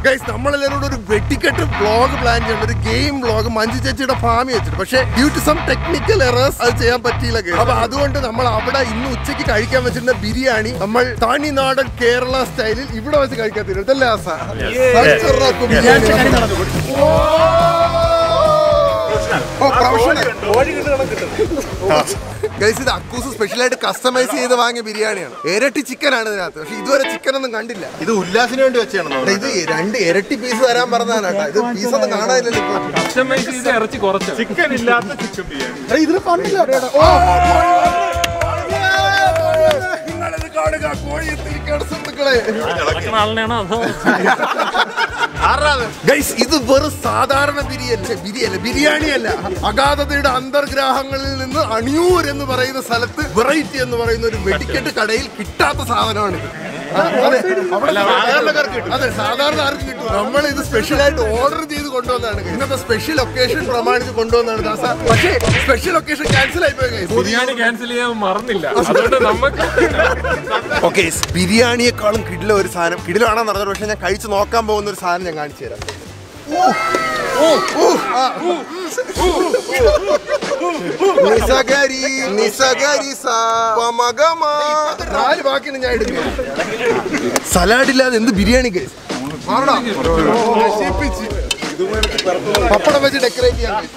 Guys നമ്മളെല്ലാവരോടും ഒരു വെട്ടിക്കെട്ട് vlog plan ചെയ്യണം ഒരു ഗെയിം വ്ളോഗ് മഞ്ജു ചേച്ചിയുടെ ഫാമി വെച്ചിട്ട് പക്ഷേ due to some technical errors അത് ചെയ്യാൻ പറ്റിയില്ല guys. അപ്പൊ അതുകൊണ്ട് നമ്മൾ അവിടെ ഇന്ന് ഉച്ചയ്ക്ക് കഴിക്കാൻ വെച്ചിരുന്ന ബിരിയാണി നമ്മൾ തനിനാടൻ കേരള സ്റ്റൈലിൽ ഇവിടെ വെച്ച് കഴിക്കാൻ തീരുത്തല്ലേ ആസ കൾച്ചറാക്കും ബിരിയാണി. ഓ പ്രൊഫഷണൽ ഗൈസ് ഇത് അക്കൂസ് സ്പെഷ്യലായിട്ട് കസ്റ്റമൈസ് ചെയ്ത് വാങ്ങിയ ബിരിയാണിയാണ് ഇരട്ടി ചിക്കൻ ആണ് ഇതിനകത്ത് പക്ഷെ ഇതുവരെ ചിക്കൻ ഒന്നും കണ്ടില്ല ഇത് ഉല്ലാസിന് വേണ്ടി വെച്ചാണ് എടാ, ഇത് രണ്ട് ഇരട്ടി പീസ് തരാൻ പറഞ്ഞതാണ് കേട്ടോ ഇത് പീസ് ഒന്നും കാണാനില്ലല്ലോ ഇപ്പൊ കസ്റ്റമൈസ് ചെയ്ത് ഇറച്ചി കുറച്ച് ചിക്കൻ ഇല്ലാത്ത ചിക്കൻ ബിരിയാണി ഇതിന് ഫണ്ടില്ല നിങ്ങളിത് കാണുക കോഴി എത്തിയിരിക്കുകയാണ് സുഹൃത്തുക്കളെ നടക്കുന്ന ആളിനെയാണോ അതോ ഗൈസ് ഇത് വെറും സാധാരണ ബിരിയാണി ബിരിയാണി ബിരിയാണിയല്ല അഗാധതയുടെ അന്തർഗ്രാഹങ്ങളിൽ നിന്ന് അണിയൂർ എന്ന് പറയുന്ന സ്ഥലത്ത് വെറൈറ്റി എന്ന് പറയുന്ന ഒരു വെടിക്കെട്ട് കടയിൽ കിട്ടാത്ത സാധനമാണ് ഇത് അതെ സാധാരണക്കാർക്ക് കിട്ടും. അതെ സാധാരണ ആർക്കും കിട്ടും നമ്മൾ ഇത് സ്പെഷ്യൽ ആയിട്ട് ഓർഡർ ചെയ്ത് കൊണ്ടുവന്നതാണ് guys. ഇന്നത്തെ സ്പെഷ്യൽ ഒക്കേഷൻ പ്രമാണിച്ച് കൊണ്ടുവന്നതാണ് ദാസ പക്ഷേ സ്പെഷ്യൽ ഒക്കേഷൻ ക്യാൻസൽ ആയി പോയി ബിരിയാണി ക്യാൻസൽ ചെയ്യാൻ മറന്നില്ല അതുകൊണ്ട് നമുക്ക് ഓക്കെ ബിരിയാണിയെക്കാളും കിടില ഒരു സാധനം കിടിലാണെന്ന് പറഞ്ഞത് പക്ഷെ ഞാൻ കഴിച്ച് നോക്കാൻ പോകുന്ന ഒരു സാധനം ഞാൻ കാണിച്ചു തരാം നിസഗരി നിസഗരി സാ പമഗമ. നാല് വാക്കിന് ഞാൻ എടുക്കും സലാഡില്ലാതെ എന്ത് ബിരിയാണി guys? മാറടാ. നശിപ്പിച്ച്. പപ്പടം വെച്ച് ഡെക്കറേറ്റ് ചെയ്യാൻ guys.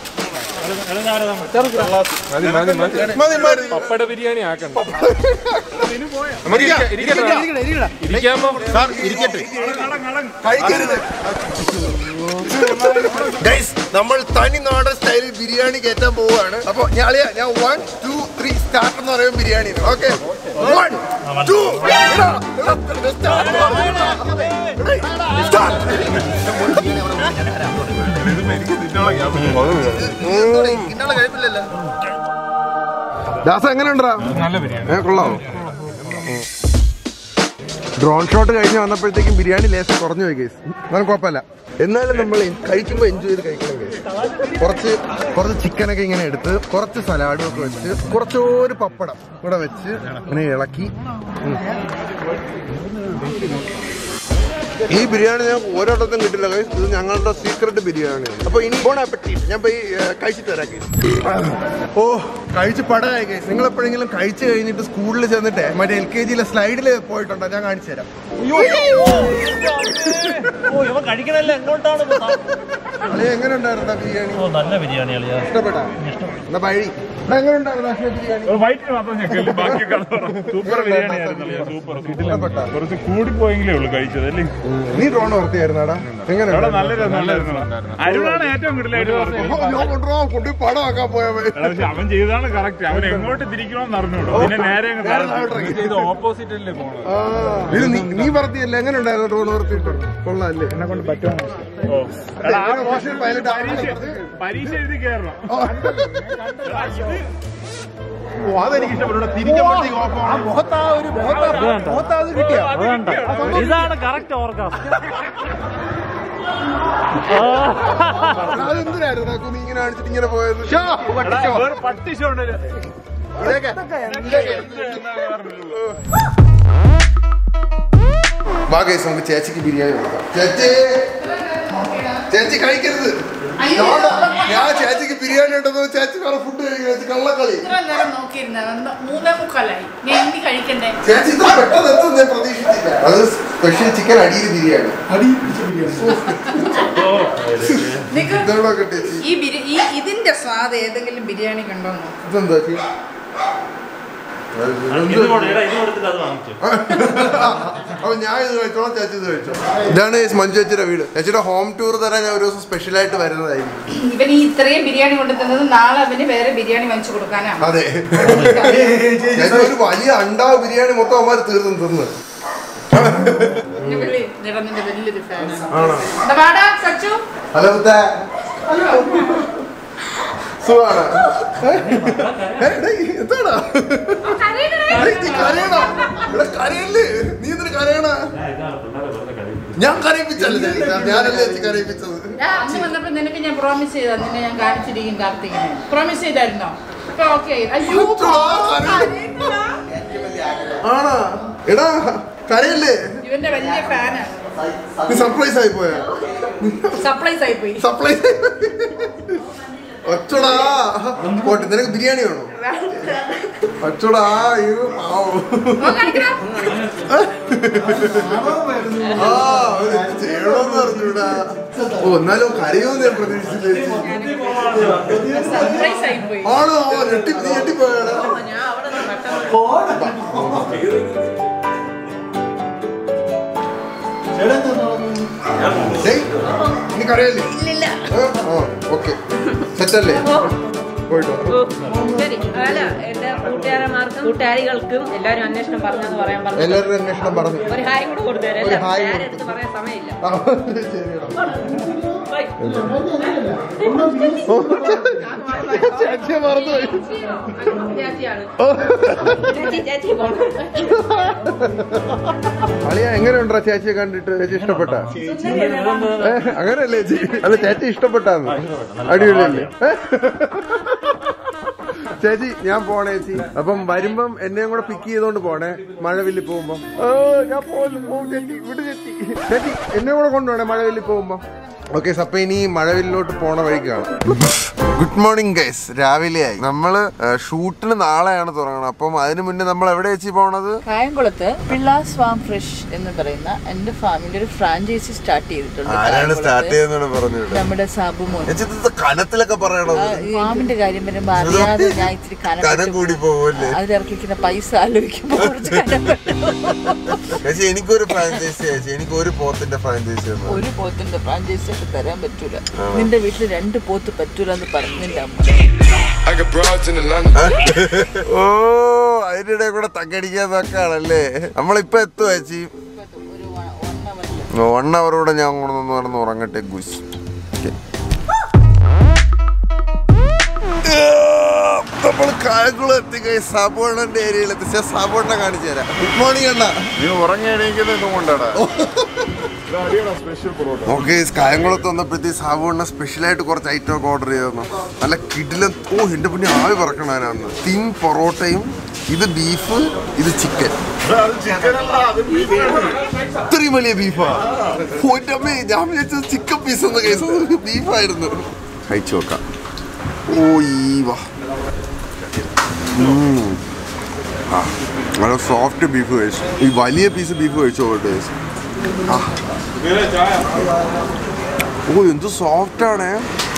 മതി മതി മതി മതി മതി പപ്പട ബിരിയാണി ആക്കണ്ട നമുക്ക് ഇരിക്ക- ഇരിക്കട്ടെ. ഇരിക്കാമോ സാർ ഇരിക്കട്ടെ കഴിക്കരുത് ഗൈസ് നമ്മൾ തനിനാടൻ സ്റ്റൈലിൽ ബിരിയാണി കയറ്റാൻ പോവുകയാണ് അപ്പൊ ഞാൻ അളിയാ, ഞാൻ വൺ ടു ത്രീ സ്റ്റാർട്ട് എന്ന് പറയുമ്പോൾ ബിരിയാണി ഓക്കെ വൺ ടു ദാസ എങ്ങനെയുണ്ടാ നല്ല ബിരിയാണി ഏ കൊള്ളാവോ ഡ്രോൺ ഷോട്ട് കഴിഞ്ഞ് വന്നപ്പോഴത്തേക്കും ബിരിയാണി ലേശം കുറഞ്ഞു പോയി കേസ് എന്നാലും കുഴപ്പമില്ല എന്നാലും നമ്മൾ കഴിക്കുമ്പോൾ എൻജോയ് ചെയ്ത് കഴിക്കണം കേസ് കുറച്ച് കുറച്ച് ചിക്കനൊക്കെ ഇങ്ങനെ എടുത്ത് കുറച്ച് സലാഡും ഒക്കെ വെച്ച് കുറച്ചൊരു പപ്പടം കൂടെ വെച്ച് ഇങ്ങനെ ഇളക്കി ഉം. ഈ ബിരിയാണി ഞാൻ ഓരോടത്തും കിട്ടില്ല guys. ഇത് ഞങ്ങളുടെ സീക്രട്ട് ബിരിയാണിയാണ് അപ്പൊ ഇനി ബോൺ ആപ്പറ്റീറ്റ് ഞാൻ പോയി ഏ, കഴിച്ചിട്ട് വരാം guys. ഓ കഴിച്ച് പടമായി guys. നിങ്ങൾ എപ്പോഴെങ്കിലും കഴിച്ചു കഴിഞ്ഞിട്ട് സ്കൂളിൽ ചെന്നിട്ട് മറ്റേ എൽ കെ ജിയിലെ സ്ലൈഡിൽ പോയിട്ടുണ്ടോ ഞാൻ കാണിച്ചു തരാം ഓ ഇവ കഴിക്കണല്ലേ എങ്ങോട്ടാണ് ഇപ്പൊ? അളിയ എങ്ങനെ ഉണ്ടായിരുന്നു ബിരിയാണി ഓ നല്ല ബിരിയാണി അളിയാ ഇഷ്ടപ്പെട്ടാ എന്നാ പഴി എങ്ങനെ ഉണ്ടായിരുന്നു ആഷ്മി ബിരിയാണി വൈറ്റിന് മാത്രം ഞെക്കല് ബാക്കിയൊക്കെ സൂപ്പർ ബിരിയാണി ആയിരുന്നു സൂപ്പർ ഇഷ്ടപ്പെട്ടാ കുറച്ച് കൂടിപ്പോയെങ്കിലേ ഉള്ളൂ കഴിച്ചത് അല്ലേ നീ ഡ്രോൺ വർത്തിയായിരുന്നാടാ എങ്ങനെ അവിടെ നല്ല രസം നല്ലായിരുന്നു അരുണാണ് ഏറ്റവും കിടലായിട്ട് പറഞ്ഞത് കൊണ്ടുപോയി പടം ആക്കാൻ പോയവൻ എടാ, പക്ഷെ അവൻ ചെയ്തതാണ് കറക്റ്റ് അവൻ എങ്ങോട്ട് തിരിക്കണമെന്ന് അറിഞ്ഞൂടോ പിന്നെ നേരെ അങ്ങ് താഴോട്ട് ഇത് ഓപ്പോസിറ്റ് അല്ലേ പോണത് ആ, ഇത് നീ- നീ വർത്തിയല്ലേ എങ്ങനെ ഉണ്ടായിരുന്നു ഡ്രോൺ വർത്തിയിട്ട് കൊള്ളാല്ലേ എന്നെ കൊണ്ട് ഓ. എടാ, ആ മോശം പൈലറ്റ് പരീക്ഷ പരീക്ഷ എഴുതി കയറണം എടാ, ഇത് അതെനിക്ക് ഇഷ്ടപ്പെട്ടു തിരിക്കുമ്പോഴത്തേക്ക് ഓഫ് അതുകൊണ്ട് ഇതാണ് കറക്റ്റ് ഓർക്കാം അതെന്തിനായിരുന്നു നാക്കു നീ ഇങ്ങനെ കാണിച്ചിട്ട് ഇങ്ങനെ പോയത് എടാ, വേറെ പട്ടി ഷോ ഉണ്ടല്ലോ ഇതൊക്കെ വാ ഗൈസ് നമുക്ക് ചേച്ചിക്ക് ബിരിയാണി കൊടുക്കാം ചേച്ചി ചേച്ചി കഴിക്കരുത് ഞാൻ ചേച്ചിക്ക് ബിരിയാണി ഉണ്ടെന്ന് ചേച്ചി വേറെ ഫുഡ് കഴിക്കുന്നത് കള്ളക്കളി ഇത്ര നേരം നോക്കിയിരുന്നത് മൂന്നേ മുക്കാലായി ഞാൻ എന്ത് കഴിക്കണ്ടേ ചേച്ചി ഇത്ര പെട്ടെന്ന് എത്തും ഞാൻ പ്രതീക്ഷിച്ചില്ല അത് സ്പെഷ്യൽ ചിക്കൻ അടിയിൽ ബിരിയാണി അടിയിൽ നിക്ക് ഇതോടൊക്കെ ചേച്ചി ഈ ബിരി ഈ ഇതിന്റെ സ്വാദ് ഏതെങ്കിലും ബിരിയാണി കണ്ടോന്നോ ഇതെന്താ ചേച്ചി ഇത് കൊടു- എടാ, ഇത് കൊടുത്തിട്ട് അത് വാങ്ങിച്ചു അപ്പൊ ഞാൻ ഇത് കഴിച്ചോളാം ചേച്ചി ഇത് കഴിച്ചോ ഇതാണ് മഞ്ജു ചേച്ചിയുടെ വീട് ചേച്ചിയുടെ ഹോം ടൂർ തരാൻ ഞാൻ ഒരു ദിവസം സ്പെഷ്യൽ ആയിട്ട് വരുന്നതായിരിക്കും ഇവൻ ഈ ഇത്രയും ബിരിയാണി കൊണ്ടു തന്നത് നാളെ അവന് വേറെ ബിരിയാണി വാങ്ങിച്ചു കൊടുക്കാനാണ് അതെ ചേച്ചി ഒരു വലിയ അണ്ടാ ബിരിയാണി മൊത്തം അവന്മാർ തീർന്നു തിന്ന് എന്റെ പുള്ളി നിറഞ്ഞിന്റെ വലിയൊരു ഫാനാണ് ആണോ എന്താ വാടാ സച്ചു ഹലോ മുത്തേ. സുഖാണ് ഏ? ഏ, ഡേയ്, എന്താടാ ഡേയ്, നീ കരയണോ? എടാ, കരയല്ലേ നീ എന്തിനു കരയണ ഞാൻ കരയിപ്പിച്ചല്ലേ ചേച്ചി? ഞാനല്ലേ ചേച്ചി കരയിപ്പിച്ചത് ഞാൻ അന്ന് വന്നപ്പോ നിനക്ക് ഞാൻ പ്രോമിസ് ചെയ്താ നിന്നെ ഞാൻ കാണിച്ചിരിക്കും കാർത്തികിനെ പ്രോമിസ് ചെയ്തായിരുന്നോ ഇപ്പൊ ഓക്കെ അയ്യോ ഉച്ചോ, കരയുന്നു. ആണോ എടാ കരയല്ലേ ഇവന്റെ വലിയ ഫാനാണ് നീ സർപ്രൈസ് ആയി പോയാ സർപ്രൈസ് ആയി പോയി സർപ്രൈസ് ഒച്ചടാ പോട്ടെ നിനക്ക് ബിരിയാണി വേണോ ഒച്ചടാ അയ്യോ പാവം. ആ അവന് ചെയ്യണമെന്ന് പറഞ്ഞൂടാ ഓ എന്നാലും കരയോന്ന് ഞാൻ പ്രതീക്ഷിച്ചില്ല ചേച്ചി. സർപ്രൈസ് ആയി പോയി ആണോ ഓ, ഞെട്ടി നീ ഞെട്ടിപ്പോയാടാ ഞാൻ അവിടെ നിന്ന് പെട്ടെന്ന് ഡേയ്, നീ കരയല്ലേ ഇല്ലില്ല ഓക്കെ സെറ്റല്ലേ പോയിട്ട് വാ. ശരി അല്ല എന്റെ കൂട്ടുകാരന്മാർക്കും കൂട്ടുകാരികൾക്കും എല്ലാരും അന്വേഷണം പറഞ്ഞെന്ന് പറയാൻ പറഞ്ഞു എല്ലാവരുടെ അന്വേഷണം പറഞ്ഞു ഒരു ഹായ് കൂടെ കൊടുത്തേരെ ഒരു ഹായ് ഞാൻ എടുത്ത് പറയാൻ സമയമില്ല ആ, ശരിയെടാ. ബൈ. ഓ, ചേച്ചിയെ മറന്നുപോയി ചേച്ചിയാണ് ചേച്ചി ചേച്ചി പോണം അളിയ എങ്ങനെയുണ്ടാ ചേച്ചിയെ കണ്ടിട്ട് ചേച്ചി ഇഷ്ടപ്പെട്ട അങ്ങനെയല്ലേ ചേച്ചി അല്ല ചേച്ചി ഇഷ്ടപ്പെട്ടാന്ന് അടിപൊളിയല്ലേ ഏ? ചേച്ചി ഞാൻ പോണേ ചേച്ചി അപ്പം വരുമ്പം എന്നെയും കൂടെ പിക്ക് ചെയ്തോണ്ട് പോണേ മഴവില്ലി പോകുമ്പോ ഓ ഞാൻ പോകും പോകും ചേച്ചി വിട് ചേച്ചി ചേച്ചി എന്നെ കൂടെ കൊണ്ടുപോണേ മഴവില്ലി പോകുമ്പോ ഓക്കെ അപ്പൊ ഇനി മഴവില്ലോട്ട് പോണ വഴിക്ക് കാണാം ഗുഡ് മോർണിംഗ് ഗൈസ് രാവിലെയായി നമ്മള് ഷൂട്ടിന് നാളെയാണ് തുടങ്ങണം അപ്പം അതിന് മുന്നേ നമ്മൾ എവിടെ ചേച്ചി പോണത് കായംകുളത്ത് പിള്ളാസ് ഫാം ഫ്രഷ് എന്ന് പറയുന്ന എന്റെ ഫാമിന്റെ ഒരു ഫ്രാഞ്ചൈസി സ്റ്റാർട്ട് ചെയ്തിട്ടുണ്ട് ആരാണ് കായംകുളത്ത്. സ്റ്റാർട്ട് ചെയ്യുന്നത് പറഞ്ഞിട്ട് നമ്മുടെ സാബു മോൻ ചേച്ചി ഇത് കനത്തിലൊക്കെ പറയണത് ഫാമിന്റെ കാര്യം വരുമ്പോ അറിയാതെ ഞാൻ ഇത്തിരി കനം കനം പെട്ട് കൂടി പോവല്ലേ അതിലിറക്കിക്കുന്ന പൈസ ആലോചിക്കുമ്പോ കുറച്ച് കനം പെട്ടു. ചേച്ചി എനിക്കൊരു ഫ്രാഞ്ചൈസി ചേച്ചി എനിക്ക് ഒരു പോത്തിന്റെ ഫ്രാഞ്ചൈസി ഒന്ന് ഒരു പോത്തിന്റെ ഫ്രാഞ്ചൈസി ഒക്കെ തരാൻ പറ്റൂല നിന്റെ വീട്ടിൽ രണ്ട് പോത്ത് പറ്റൂല എന്ന് പറഞ്ഞു നിന്റെ അമ്മ ഓ അതിന്റെ ഇടയിൽ കൂടെ തക്കടിക്കാൻ നോക്കാണല്ലേ നമ്മളിപ്പൊ എത്തുക ചേച്ചി ഒരു വണ്ണ വൺ അവർ കൂടെ ഞാൻ കൊണ്ടു പറഞ്ഞ് ഉറങ്ങട്ടെ ഗുസ് നമ്മൾ കായംകുളം എത്തി സാബുണ്ണന്റെ ഏരിയയിൽ എത്തി സാബുണ്ണ കാണിച്ചു തരാം ഗുഡ് മോർണിംഗ് അണ്ണ നീ ഉറങ്ങി എണീക്കുന്നത് കൊണ്ടാടാ സ്പെഷ്യൽ പൊറോട്ട നമുക്ക് കായംകുളത്ത് വന്നപ്പോഴത്തേക്ക് സാബുണ്ണ സ്പെഷ്യലായിട്ട് കുറച്ച് ഐറ്റം ഒക്കെ ഓർഡർ ചെയ്തെന്നു നല്ല കിടിലൻ ഓ എന്റെ പിന്നെ ആവി പറക്കണാനാന്ന് തിൻ പൊറോട്ടയും ഇത് ബീഫ് ഇത് ചിക്കൻ ഇത്രയും വലിയ ബീഫാ അമ്മേ ഞാൻ വിചാരിച്ചത് ചിക്കൻ പീസ് എന്ന കേസ് ബീഫായിരുന്നു കഴിച്ചു നോക്കാം ഓ ഈ വാ ഉം. ആ നല്ല സോഫ്റ്റ് ബീഫ് കഴിച്ചു ഈ വലിയ പീസ് ബീഫ് കഴിച്ചു നോക്കട്ടെ guys. ആ ഓ എന്ത് സോഫ്റ്റ് ആണ്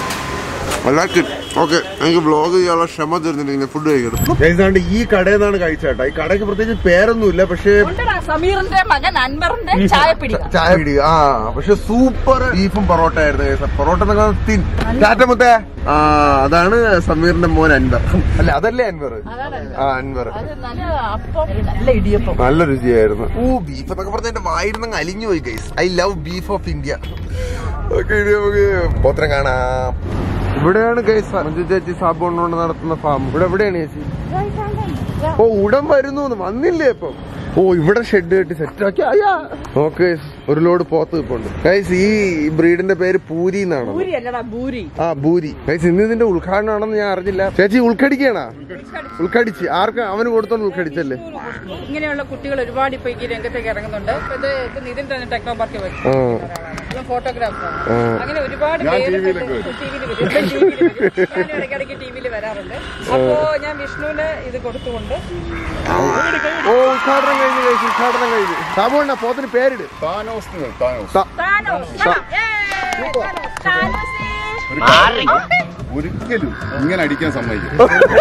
ഓക്കെ എനിക്ക് ബ്ലോഗ് ചെയ്യാനുള്ള ക്ഷമ തരുന്നില്ല ഫുഡ് കഴിക്കട്ടെ ഈ കടയിൽ നിന്നാണ് കഴിച്ചേട്ടാ ഈ കടയ്ക്ക് പ്രത്യേകിച്ച് പേരൊന്നുമില്ല പക്ഷേ സമീറിന്റെ മകൻ അൻവറിന്റെ ചായപ്പിടി ചായ പിടി ആ പക്ഷെ സൂപ്പർ ബീഫും പൊറോട്ട ആയിരുന്നു പൊറോട്ട എന്നൊക്കെ തിൻ ടാറ്റ മുത്തേ ആ അതാണ് സമീറിന്റെ മോൻ അൻവർ അല്ല അതല്ലേ അൻവർ ആ അൻവർ അത് നല്ല അപ്പം നല്ല ഇടിയപ്പം നല്ല രുചിയായിരുന്നു ഓ ബീഫ് എന്നൊക്കെ പറഞ്ഞ എന്റെ വായിരുന്നങ്ങ് അലിഞ്ഞു പോയി guys I love beef of India okay ഇനി നമുക്ക് പോത്രം കാണാം ഇവിടെയാണ് ഗൈസ് മഞ്ജു ചേച്ചി സാബുണ്ണ കൊണ്ട് നടത്തുന്ന ഫാം ഇവിടെ എവിടെയാണ് ചേച്ചി ഓ ഉടൻ വരുന്നു വന്നില്ലേ ഇപ്പം ഓ ഇവിടെ ഷെഡ് കെട്ടി സെറ്റ് ആക്കി അയ്യാ ഓക്കെ ഒരു ലോഡ് പോത്ത് നിൽപ്പുണ്ട് ഗൈസ് ഈ ബ്രീഡിന്റെ പേര് പൂരി എന്നാണ് ഭൂരി അല്ലടാ ഭൂരി ആ ഭൂരി ഗൈസ് ഇന്ന് ഇതിന്റെ ഉദ്ഘാടനമാണെന്ന് ഞാൻ അറിഞ്ഞില്ല ചേച്ചി ഉൾക്കടിക്കണ ഉൾക്കടിച്ച് ആർക്ക് അവന് കൊടുത്തോണ്ട് ഉൾക്കടിച്ചല്ലേ ഇങ്ങനെയുള്ള കുട്ടികൾ ഒരുപാട് ഇപ്പൊ ഈ രംഗത്തേക്ക് ഇറങ്ങുന്നുണ്ട് ഇപ്പൊ ഇത് ഇപ്പൊ നിതിൻ തന്നെ ടെക്നോ പാർക്കിൽ ആ വരും ഫോട്ടോഗ്രാഫർ ആ. അങ്ങനെ ഒരുപാട് പേര് ഇടയ്ക്കിടയ്ക്ക് ടി വിയിൽ വരാറുണ്ട് അപ്പോ ഞാൻ വിഷ്ണുവിന് ഇത് കൊടുത്തുകൊണ്ട് ഓ ഉദ്ഘാടനം കഴിഞ്ഞു കഴിച്ചു ഉദ്ഘാടനം കഴിഞ്ഞു സാബുണ്ണ പോത്തിന് പേരിട് താനോസ് എന്ന് താനോസ് ത- താനോസ്. ഏയ്! താനോസ്. ഒരിക്കലും ഇങ്ങനെ അടിക്കാൻ സമ്മതിക്കും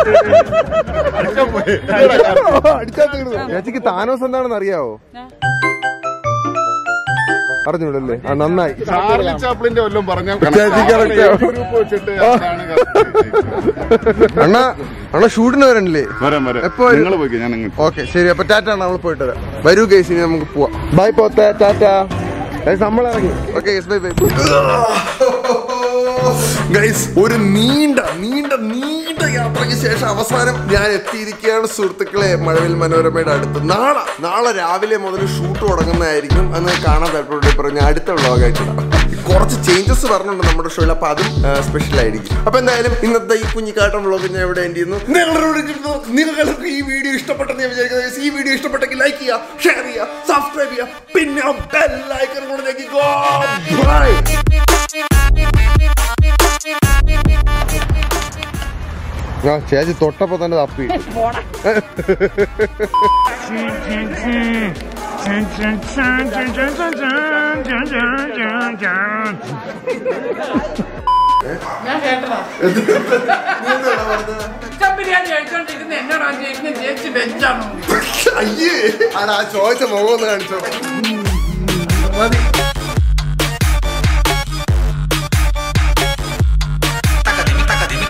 അടിച്ചാ തീർന്നു ചേച്ചിക്ക് താനോസ് എന്താണെന്ന് അറിയാവോ അറിഞ്ഞൂടല്ലേ ആ നന്നായി ചാർലി ചാപ്ലിന്റെ വല്ലതും പറഞ്ഞാൽ ചേച്ചി correct ആവും. ഗ്രൂപ്പ് വെച്ചിട്ട് അതാണ് correct. അണ്ണ അണ്ണ ഷൂട്ടിന് വരണില്ലേ വരാം വരാം എപ്പോ വരും? നിങ്ങൾ പോയിക്കോ ഞാൻ അങ്ങോട്ട് ഓക്കെ ശരി അപ്പൊ ടാറ്റ നമ്മൾ പോയിട്ട് വരാം വരൂ കേസ് ഇനി നമുക്ക് പോവാം ബൈ പോത്തെ ടാറ്റ നമ്മൾ ഇറങ്ങി ഓക്കെ ബൈ ബൈ ഗൈസ് ഒരു നീണ്ട നീണ്ട നീണ്ട യാത്രയ്ക്ക് ശേഷം അവസാനം ഞാൻ എത്തിയിരിക്കുകയാണ് സുഹൃത്തുക്കളെ മഴവിൽ മനോരമയുടെ അടുത്ത് നാളെ നാളെ രാവിലെ മുതൽ ഷൂട്ട് തുടങ്ങുന്നതായിരിക്കും അന്ന് കാണാൻ താല്പര്യം പറഞ്ഞു അടുത്ത വ്ളോഗായിട്ടിടാം കുറച്ച് ചേഞ്ചസ് പറഞ്ഞിട്ടുണ്ട് നമ്മുടെ ഷോയിൽ അപ്പൊ അതും സ്പെഷ്യൽ ആയിരിക്കും അപ്പൊ എന്തായാലും ഇന്നത്തെ ഈ കുഞ്ഞിക്കാട്ടം വ്ളോഗ് ഞാൻ എവിടെ എൻഡ് ചെയ്യുന്നു നിങ്ങളോട് നിങ്ങൾക്ക് ഈ വീഡിയോ ഇഷ്ടപ്പെട്ടെന്ന് ഞാൻ വിചാരിക്കുന്നത് ഈ വീഡിയോ ഇഷ്ടപ്പെട്ടെങ്കിൽ ലൈക്ക് ചെയ്യുക ഷെയർ ചെയ്യുക സബ്സ്ക്രൈബ് ചെയ്യുക പിന്നെ ബെൽ ഐക്കൺ കൂടെ ഞെക്കിക്കോ ബൈ ആ ചേച്ചി തൊട്ടപ്പോ തന്നെ തപ്പി ഞാൻ കേട്ടതാ ചിക്കൻ ബിരിയാണി കഴിച്ചോണ്ടിരിക്കുന്ന എന്നോടാ ചോദിക്കുന്നത് ചേച്ചി വെച്ചാണോ അയ്യേ ആടാ ചോദിച്ച മുഖം ഒന്ന് കാണിച്ചോ മതി